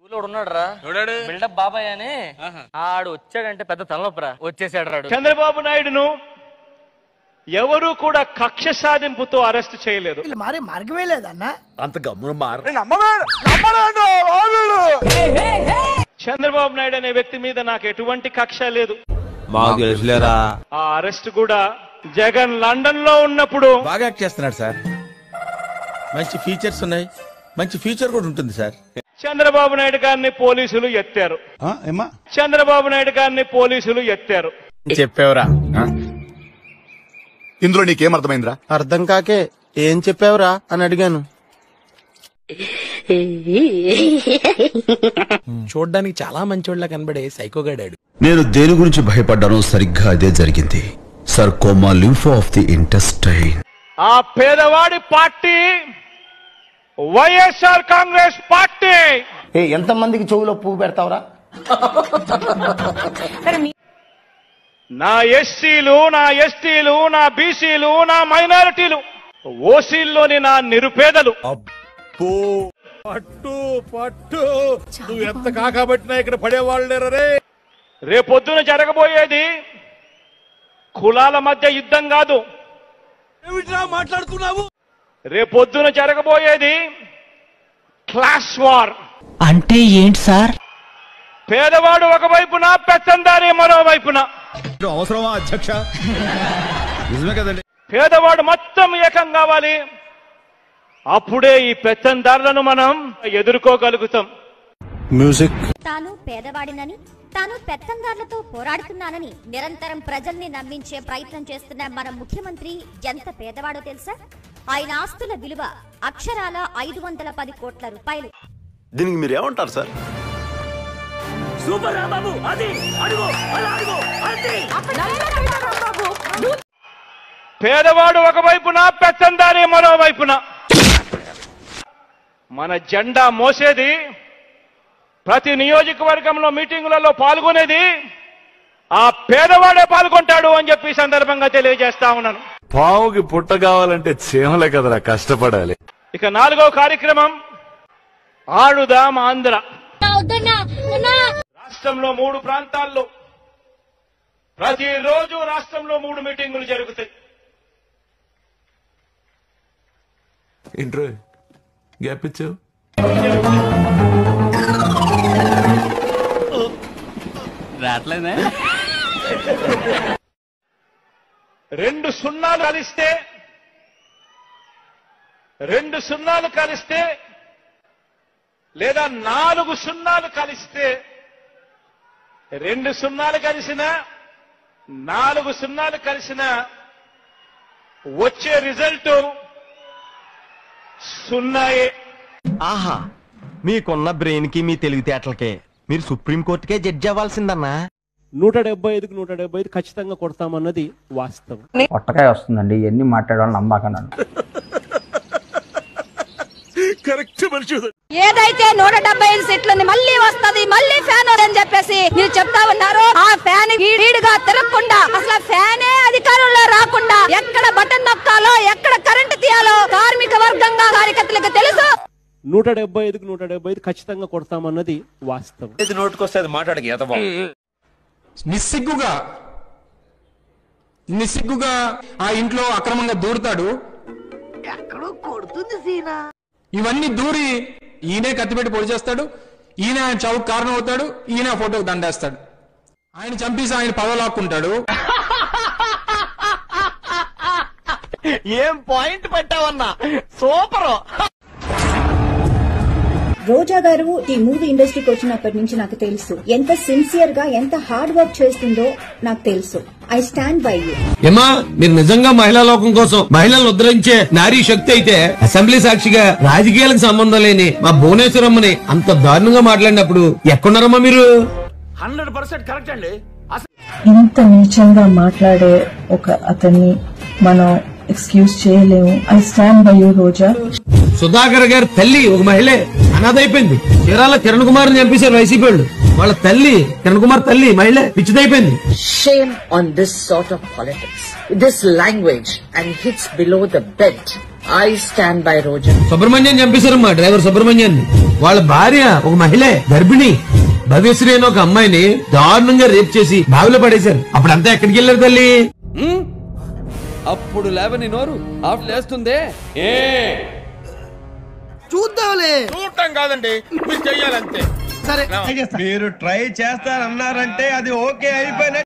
ఊళ్ళో ఉన్నాడు రా బిల్డప్ బాబాయ్ అని ఆడు వచ్చాడంటే పెద్ద తలనొప్పరా వచ్చేసాడు రాడు చంద్రబాబు నాయుడును ఎవరు కూడా కక్ష సాధింపుతో అరెస్ట్ చేయలేదు మారే మార్గమే లేదన్నా అంత గమ్మున మార చంద్రబాబు నాయుడు అనే వ్యక్తి మీద నాకు ఎటువంటి కక్ష లేదు మాకు తెలుసులేరా ఆ అరెస్ట్ కూడా జగన్ లండన్ లో ఉన్నప్పుడు బాగా యాక్ట్ చేస్తున్నాడు సార్ మంచి ఫీచర్స్ ఉన్నాయి మంచి ఫ్యూచర్ కూడా ఉంటుంది సార్ చంద్రబాబు నాయుడు గారిని పోలీసులు ఎత్తారు ఏమా చంద్రబాబు నాయుడు గారిని పోలీసులు ఎత్తారు చెప్పావురా ఇందులో నీకేం అర్థమైందిరా అర్థం కాకే ఏం చెప్పావురా అని అడిగాను చూడ్డానికి చాలా మంచోళ్ళ కనబడే సైకోగాడాడు నేను దేని గురించి భయపడ్డానో సరిగ్గా అదే జరిగింది sarcoma lympho of the intestine ఆ పేదవాడి పార్టీ వైఎస్ఆర్ కాంగ్రెస్ పార్టీ ఏ ఎంత మందికి చెవులో పువ్వు పెడతావురా నా ఎస్సీలు నా ఎస్టీలు నా బీసీలు నా మైనారిటీలు ఓసీల్లోని నా నిరుపేదలు పట్టు పట్టు నువ్వు ఎంత కాకబట్టినా ఇక్కడ పడేవాళ్ళు లేరు రే రేపొద్దున జరగబోయేది కులాల మధ్య యుద్ధం కాదు ఏమిట్రా మాట్లాడుతున్నావు రేపొద్దున జరగబోయేది క్లాస్ వార్ అంటే ఏంటి సార్ పేదవాడు ఒకవైపున పెత్తందారి మరోవైపున అవసరమా అధ్యక్ష నిజమే కదండి పేదవాడు మొత్తం ఏకం కావాలి అప్పుడే ఈ పెత్తందారులను మనం ఎదుర్కోగలుగుతాం మ్యూజిక్ తాను పేదవాడినని తాను పెత్తందారులతో పోరాడుతున్నానని నిరంతరం ప్రజల్ని నమ్మించే ప్రయత్నం చేస్తున్న మన ముఖ్యమంత్రి ఎంత పేదవాడో తెలుసా ఆయన ఆస్తుల విలువ అక్షరాల ఐదు వందల పది కోట్ల రూపాయలు దీనికి మీరు ఏమంటారు సార్ పేదవాడు ఒకవైపున పెత్తందారి మరోవైపున మన జెండా మోసేది ప్రతి నియోజకవర్గంలో మీటింగులలో పాల్గొనేది ఆ పేదవాడే పాల్గొంటాడు అని చెప్పి ఈ సందర్భంగా తెలియజేస్తా ఉన్నాను పావుకి పుట్ట కావాలంటే చీమలే కదరా కష్టపడాలి ఇక నాలుగో కార్యక్రమం ఆడుదాం ఆంధ్ర రాష్ట్రంలో మూడు ప్రాంతాల్లో ప్రతిరోజు రాష్ట్రంలో మూడు మీటింగులు జరుగుతాయి ఇంట్రో గ్యాప్ ఇచ్చావు రెండు సున్నాలు కలిస్తే రెండు సున్నాలు కలిస్తే లేదా నాలుగు సున్నాలు కలిస్తే రెండు సున్నాలు కలిసిన నాలుగు సున్నాలు కలిసిన వచ్చే రిజల్ట్ సున్నాయే ఆహా మీకున్న బ్రెయిన్ కి మీ తెలివితేటలకే మీరు సుప్రీం కోర్టుకే జడ్జి అవ్వాల్సిందన్నా నూట డెబ్బై ఐదుకు నూట డెబ్బై ఐదు ఖచ్చితంగా కొడతామన్నది వాస్తవం పొట్టకాయ వస్తుందండి ఇవన్నీ మాట్లాడడం నమ్మకన్నాను కరెక్ట్ మనిషి ఏదైతే నూట డెబ్బై ఐదు సీట్లు ఉంది మళ్ళీ వస్తది మళ్ళీ ఫ్యాన్ అని చెప్పేసి మీరు చెప్తా ఉన్నారు ఆ ఫ్యాన్ వీడిగా తిరగకుండా అసలు ఫ్యానే అధికారంలో రాకుండా ఎక్కడ బటన్ నొక్కాలో ఎక్కడ కరెంట్ తీయాలో కార్మిక వర్గంగా కార్యకర్తలకు తెలుసు నూట డెబ్బై ఐదుకు నూట డెబ్బై ఐదు ఖచ్చితంగా కొడతామన్నది వాస్తవం ఏది నోటుకొస్తే అది మాట్లాడక ఎంత నిస్సిగ్గుగా నిస్సిగ్గుగా ఆ ఇంట్లో అక్రమంగా దూరుతాడు ఇవన్నీ దూరి ఈయనే కత్తిపెట్టి పొడి చేస్తాడు ఈయన ఆయన చావుకు కారణం అవుతాడు ఈయన ఆ ఫోటోకి దండేస్తాడు ఆయన చంపేసి ఆయన పదలాక్కుంటాడు ఏం పాయింట్ పెట్టావన్నా సూపర్ రోజా గారు ఈ మూవీ ఇండస్ట్రీకి వచ్చినప్పటి నుంచి నాకు తెలుసు ఎంత సిన్సియర్ గా ఎంత హార్డ్ వర్క్ చేస్తుందో నాకు తెలుసు ఐ స్టాండ్ బై యూ ఏమా మీరు నిజంగా మహిళా లోకం కోసం మహిళలను ఉద్ధరించే నారీ శక్తి అయితే అసెంబ్లీ సాక్షిగా రాజకీయాలకు సంబంధం లేని మా భువనేశ్వరమ్మని అంత దారుణంగా మాట్లాడినప్పుడు ఎక్కడున్నారమ్మా మీరు హండ్రెడ్ పర్సెంట్ కరెక్ట్ అండి ఇంత నీచంగా మాట్లాడే ఒక అతన్ని మనం ఎక్స్క్యూజ్ చేయలేము I stand by you Roja Sudhakar గారి తల్లి ఒక మహిళే అనాథైపోయింది చీరాల కిరణ్ కుమార్ చంపేశారు వైసీపీ వాళ్ళు వాళ్ళ తల్లి కిరణ్ కుమార్ తల్లి మహిళే పిచ్చిదైపోయింది Shame on this sort of politics. This language and hits below the belt I stand by Rojan. Subrahmanyam చంపేశారమ్మా డ్రైవర్ సుబ్రహ్మణ్యాన్ని వాళ్ళ భార్య ఒక మహిళే గర్భిణి భవ్యశ్రీ అనే ఒక అమ్మాయిని దారుణంగా రేప్ చేసి బావిలో పడేశారు అప్పుడంతా ఎక్కడికి వెళ్ళారు తల్లి అప్పుడు లేవని నోరు ఆఫ్ లేస్తుందే ఏ చూద్దాంలే చూడటం కాదండి మీరు చెయ్యాలంతే సరే మీరు ట్రై చేస్తారన్నారంటే అది ఓకే అయిపోయిన